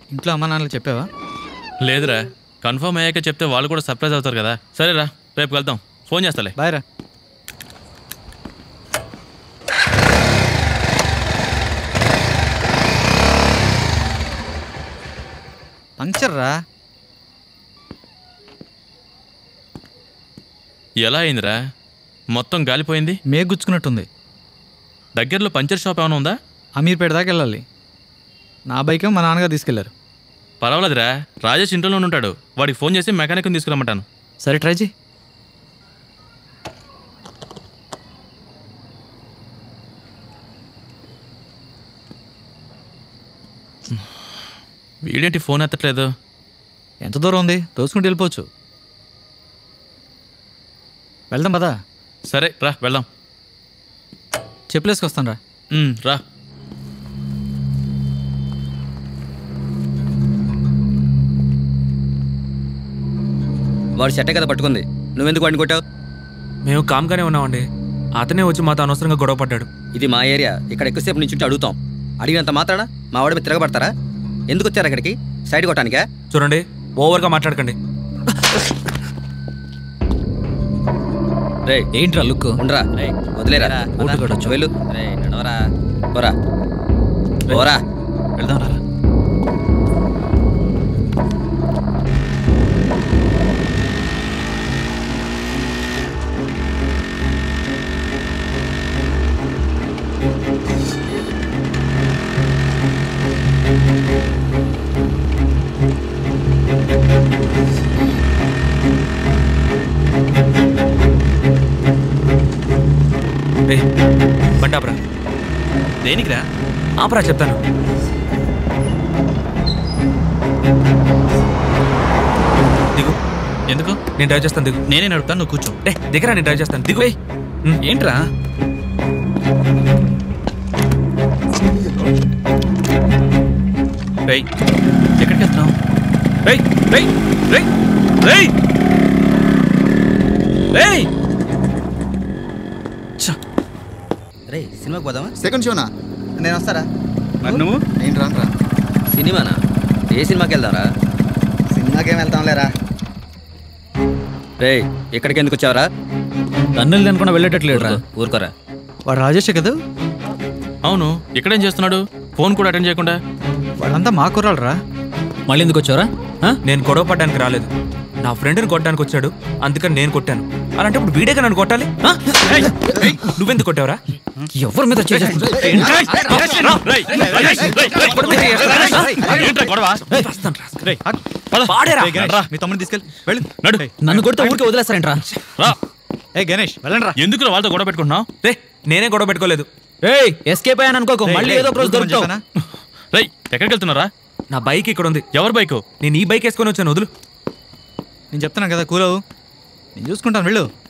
ఇంట్లో అమ్మా నాన్నలు చెప్పావా లేదురా కన్ఫర్మ్ అయ్యాక చెప్తే వాళ్ళు కూడా సర్ప్రైజ్ అవుతారు కదా సరేరా రేపు వెళ్తాం ఫోన్ చేస్తాలే బాయ్ రా పంక్చర్ రా ఎలా అయిందిరా మొత్తం గాలిపోయింది మే గుచ్చుకున్నట్టుంది దగ్గరలో పంచర్ షాప్ ఏమైనా ఉందా అమీర్పేట దాకా వెళ్ళాలి నా బైక్ మా నాన్నగారు తీసుకెళ్లారు పర్వాలేదురా రాజేష్ ఇంట్లోనే ఉంటాడు వాడికి ఫోన్ చేసి మెకానిక్ని తీసుకురమ్మంటాను సరే ట్రై చేయి వీడేంటి ఫోన్ ఎత్తట్లేదు ఎంత దూరం ఉంది తోసుకుంటూ వెళ్ళిపోవచ్చు వెళ్దాం పదా సరే రా వెళ్దాం చెప్పులేసుకొస్తాను రా ఉమ్, రా వాడు చెట్టే కదా పట్టుకుంది నువ్వెందుకు వాడిని కొట్టావు మేము కామ్గానే ఉన్నామండి అతనే వచ్చి మాతో అనవసరంగా గొడవ పడ్డాడు ఇది మా ఏరియా ఇక్కడ ఎక్కువసేపు నుంచి అడుగుతాం అడిగినంత మాత్రాన మా వాడి మీద తిరగబడతారా ఎందుకు వచ్చారు అక్కడికి సైడ్ కొట్టానికా చూడండి ఓవర్గా మాట్లాడకండి రే ఏంట్రా లుక్ ఉండరా వదిలేరా ఊటు కొట్టొచ్చు. వెళ్ళు రే నడవరా పోరా పోరా వెళ్దాం రా రే బండి ఆపరా దేనికిరా ఆపరా చెప్తాను దిగు ఎందుకు నేను డ్రైవ్ చేస్తాను దిగు నేనే నడుపుతాను నువ్వు కూర్చో రే దిగరా నేను డ్రైవ్ చేస్తాను దిగు ఉమ్. ఏంట్రా రేయ్ ఎక్కడికి వెళ్తున్నావు రేయ్ రేయ్ రేయ్ రేయ్ రేయ్ రే సినిమాకి పోదామా సెకండ్ షోనా నేను వస్తారా మరి నువ్వు నేను రాను రా సినిమానా ఏ సినిమాకి వెళ్దాంరా సినిమాకి ఏం వెళ్తాం లేరా రే ఇక్కడికి ఎందుకు వచ్చావరా తన్నులు అనుకున్నా వెళ్ళేటట్లేడు రా ఊరుకోరా వాడు రాజేషే కదా అవును ఇక్కడేం చేస్తున్నాడు ఫోన్ కూడా అటెండ్ చేయకుండా వాళ్ళంతా మా కుర్రాళ్ళు రా మళ్ళీ ఎందుకు వచ్చావరా నేను గొడవ పడ్డానికి రాలేదు నా ఫ్రెండ్ని కొట్టడానికి వచ్చాడు అందుకని నేను కొట్టాను అలాంటి ఇప్పుడు వీడేగా నన్ను కొట్టాలి ఆ? ఏయ్, ఏయ్, నువ్వెందుకు కొట్టావరా ఎవరి మీద పాడేరా మీ తమ్ముడిని తీసుకెళ్ళి వెళ్ళు నడు నన్ను కొడితే ఊరికే వదిలేస్తారేంట్రా రా ఏ గణేష్ వెళ్ళండి రా ఎందుకు వాళ్ళతో గొడవ పెట్టుకుంటున్నావు రే నేనే గొడవ పెట్టుకోలేదు ఏయ్ ఎస్కేప్ అయ్యాను అనుకోకు మళ్ళీ ఏదో ఒక రోజు దొరుకుతావు రేయ్ ఎక్కడికి వెళ్తున్నారా నా బైక్ ఇక్కడ ఉంది ఎవరి బైకు నేను ఈ బైక్ వేసుకొని వచ్చాను వదులు నేను చెప్తున్నాను కదా కూలవు నేను చూసుకుంటాను వెళ్ళు